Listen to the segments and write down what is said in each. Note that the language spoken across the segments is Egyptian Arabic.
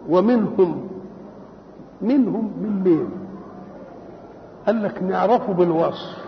ومنهم منهم من مين قال لك نعرفه بالوصف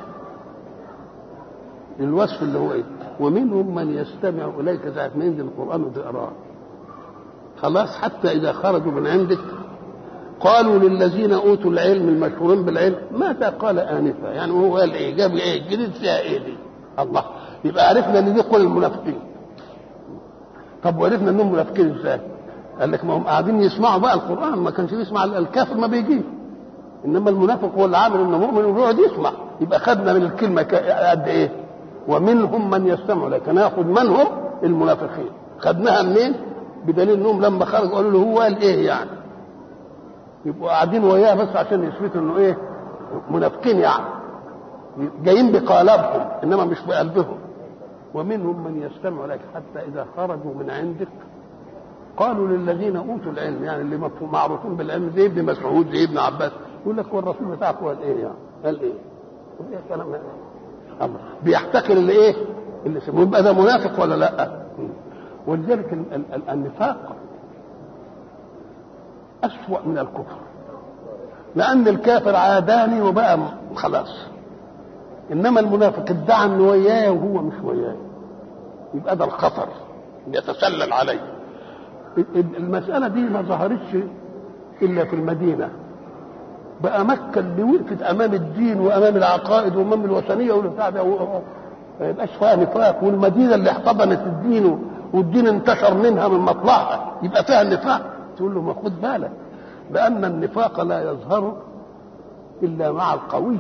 الوصف اللي هو ايه ومنهم من يستمع اليك ساعه ما ينزل القران وتقراه خلاص حتى اذا خرجوا من عندك قالوا للذين اوتوا العلم المشهورين بالعلم ماذا قال انفا يعني هو قال ايه جاب ايه الجديد فيها ايه دي الله يبقى عرفنا ان دي قول المنافقين طب وعرفنا انهم منافقين ازاي قال لك ما هم قاعدين يسمعوا بقى القران ما كانش بيسمع الكافر ما بيجيش انما المنافق هو اللي عامل انه مؤمن ويقعد يسمع يبقى خدنا من الكلمه قد ايه ومنهم من يستمع لك ناخد من هم المنافقين خدناها منين بدليل انهم لما خرجوا قالوا له هو قال ايه يعني يبقوا قاعدين وياه بس عشان يثبتوا انه ايه منافقين يعني جايين بقالبهم انما مش بقلبهم ومنهم من يستمع لك حتى اذا خرجوا من عندك قالوا للذين اوتوا العلم يعني اللي معروفين بالعلم زي ابن مسعود زي ابن عباس يقول لك هو الرسول بتاعك قال ايه يعني قال ايه كلام الله بيحتقر اللي ايه اللي سموه يبقى ده منافق ولا لا ولذلك ال ال ال النفاق أسوأ من الكفر لأن الكافر عاداني وبقى خلاص إنما المنافق ادعى إنه وياه وهو مش وياه يبقى ده الخطر يتسلل عليه المسألة دي ما ظهرتش إلا في المدينة بقى مكة اللي وقفت أمام الدين وأمام العقائد وأمام الوثنية والبتاع ده ما يبقاش فيها نفاق والمدينة اللي احتضنت الدين والدين انتشر منها من مطلعها يبقى فيها النفاق تقول له ما خد بالك لأن النفاق لا يظهر إلا مع القوي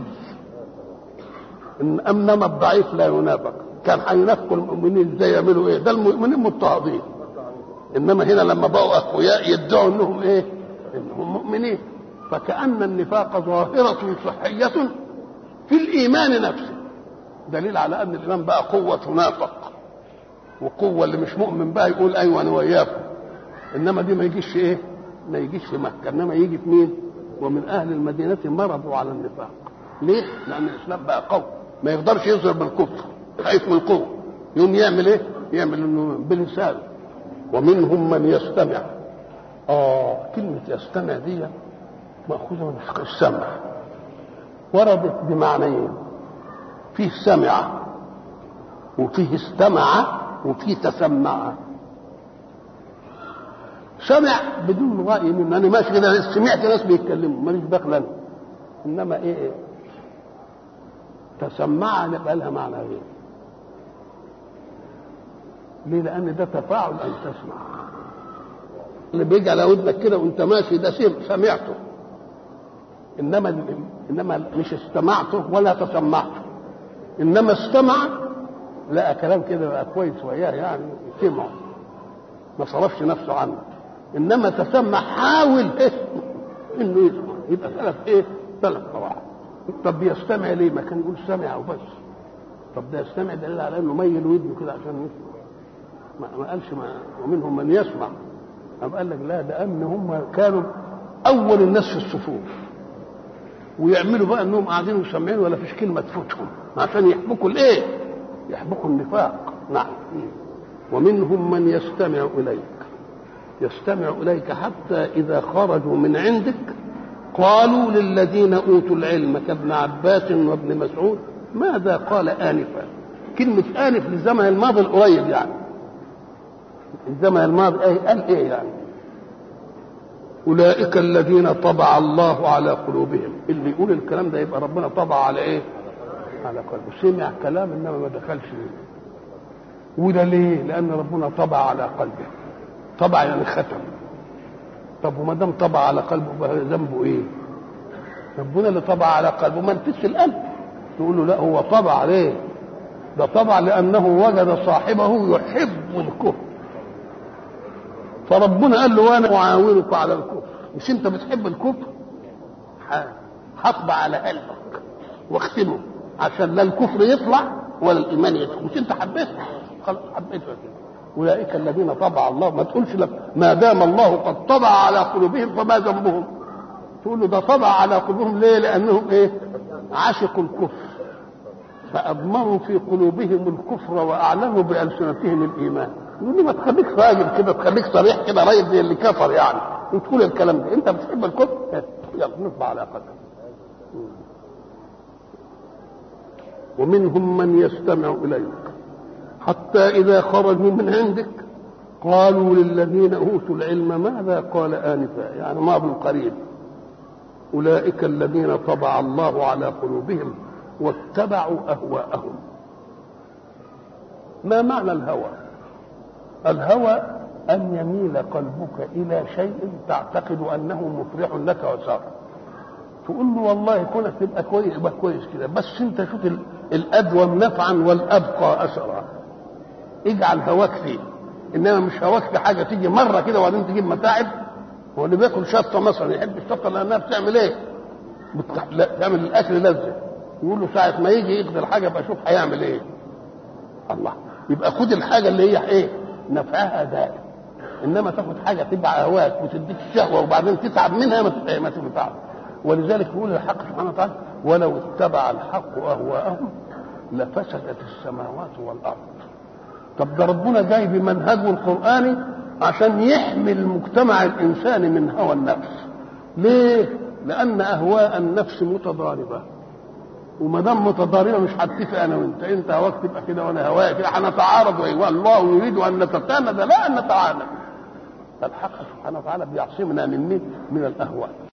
إن أنما الضعيف لا ينافق كان هينافقوا المؤمنين ازاي يعملوا ايه ده المؤمنين مضطهدين انما هنا لما بقوا اقوياء يدعوا انهم ايه انهم مؤمنين فكأن النفاق ظاهرة صحية في الإيمان نفسه دليل على أن الإيمان بقى قوة تنافق وقوة اللي مش مؤمن بقى يقول أيوة أنا وياكم إنما دي ما يجيش إيه ما يجيش في مكة إنما يجي في مين ومن أهل المدينة مرضوا على النفاق ليه لأن الإسلام بقى قوي ما يقدرش يظهر بالكفر خايف من القوة يوم يعمل إيه يعمل إنه بلسانه ومنهم من يستمع آه كلمة يستمع دي مأخوذة من السمع وردت بمعنيين فيه سمع وفيه استمع وفيه تسمع سمع بدون رأي منه أنا ماشي كده سمعت ناس بيتكلموا ماليش دخل أنا إنما إيه, إيه تسمع يبقى لها معنى غير ليه؟ لأن ده تفاعل أن تسمع اللي بيجي على ودنك كده وأنت ماشي ده سمعته انما انما مش استمعته ولا تسمعته انما استمع لقى كلام كده بقى كويس وياه يعني سمعه ما صرفش نفسه عنه انما تسمع حاول إيه؟ انه يسمع يبقى ثلاث ايه ثلاث قواعد طب يستمع ليه ما كان يقول سمع وبس طب ده يستمع دليل على انه ميل ودنه كده عشان يسمع ما, ما قالش ما ومنهم من يسمع طب قال لك لا ده ان هم كانوا اول الناس في الصفوف ويعملوا بقى انهم قاعدين وسامعين ولا فيش كلمه تفوتهم عشان يحبكوا الايه؟ يحبكوا النفاق نعم ومنهم من يستمع اليك يستمع اليك حتى اذا خرجوا من عندك قالوا للذين اوتوا العلم كابن عباس وابن مسعود ماذا قال انفا كلمه انف للزمن الماضي القريب يعني الزمن الماضي ايه قال ايه يعني اولئك الذين طبع الله على قلوبهم اللي يقول الكلام ده يبقى ربنا طبع على ايه على قلبه سمع كلام انما ما دخلش وده ليه لان ربنا طبع على قلبه طبع يعني ختم طب وما دام طبع على قلبه بقى ذنبه ايه ربنا اللي طبع على قلبه ما نفس القلب تقول له لا هو طبع عليه ده طبع لانه وجد صاحبه يحب الكفر فربنا قال له وانا اعاونك على الكفر مش انت بتحب الكفر هطبع على قلبك واختمه عشان لا الكفر يطلع ولا الايمان يدخل مش انت حبيته خلاص حبيته كده اولئك الذين طبع الله ما تقولش لك ما دام الله قد طبع على قلوبهم فما ذنبهم تقول له ده طبع على قلوبهم ليه لانهم ايه عشقوا الكفر فاضمروا في قلوبهم الكفر واعلنوا بالسنتهم الايمان يقول له ما تخليك راجل كده تخليك صريح كده راجل زي اللي كفر يعني وتقول الكلام ده انت بتحب الكفر يلا نطبع على قدم ومنهم من يستمع اليك حتى اذا خرجوا من عندك قالوا للذين اوتوا العلم ماذا قال انفا يعني ما بالقريب اولئك الذين طبع الله على قلوبهم واتبعوا اهواءهم ما معنى الهوى الهوى ان يميل قلبك الى شيء تعتقد انه مفرح لك وسار تقول له والله كونك تبقى كويس يبقى كويس كده بس انت شوف الادوم نفعا والابقى اثرا اجعل هواك فيه انما مش هواك في حاجه تيجي مره كده وبعدين تجيب متاعب هو اللي بياكل شطه مثلا يحب الشطه لانها بتعمل ايه؟ بتخ... لا تعمل الاكل لذه يقول له ساعه ما يجي يقضي الحاجه بقى شوف هيعمل ايه؟ الله يبقى خد الحاجه اللي هي ايه؟ نفعها دائم انما تاخد حاجه تبع هواك وتديك الشهوه وبعدين تتعب منها ما ما تنفعش ولذلك يقول الحق سبحانه وتعالى ولو اتبع الحق اهواءهم لفسدت السماوات والارض طب ده ربنا جاي بمنهجه القراني عشان يحمي المجتمع الانساني من هوى النفس ليه لان اهواء النفس متضاربه وما دام متضاربه مش هتفق انا وانت انت هواك تبقى كده وانا هوايا كده هنتعارض والله يريد ان نتساند لا ان نتعاند فالحق سبحانه وتعالى بيعصمنا من مين؟ من الاهواء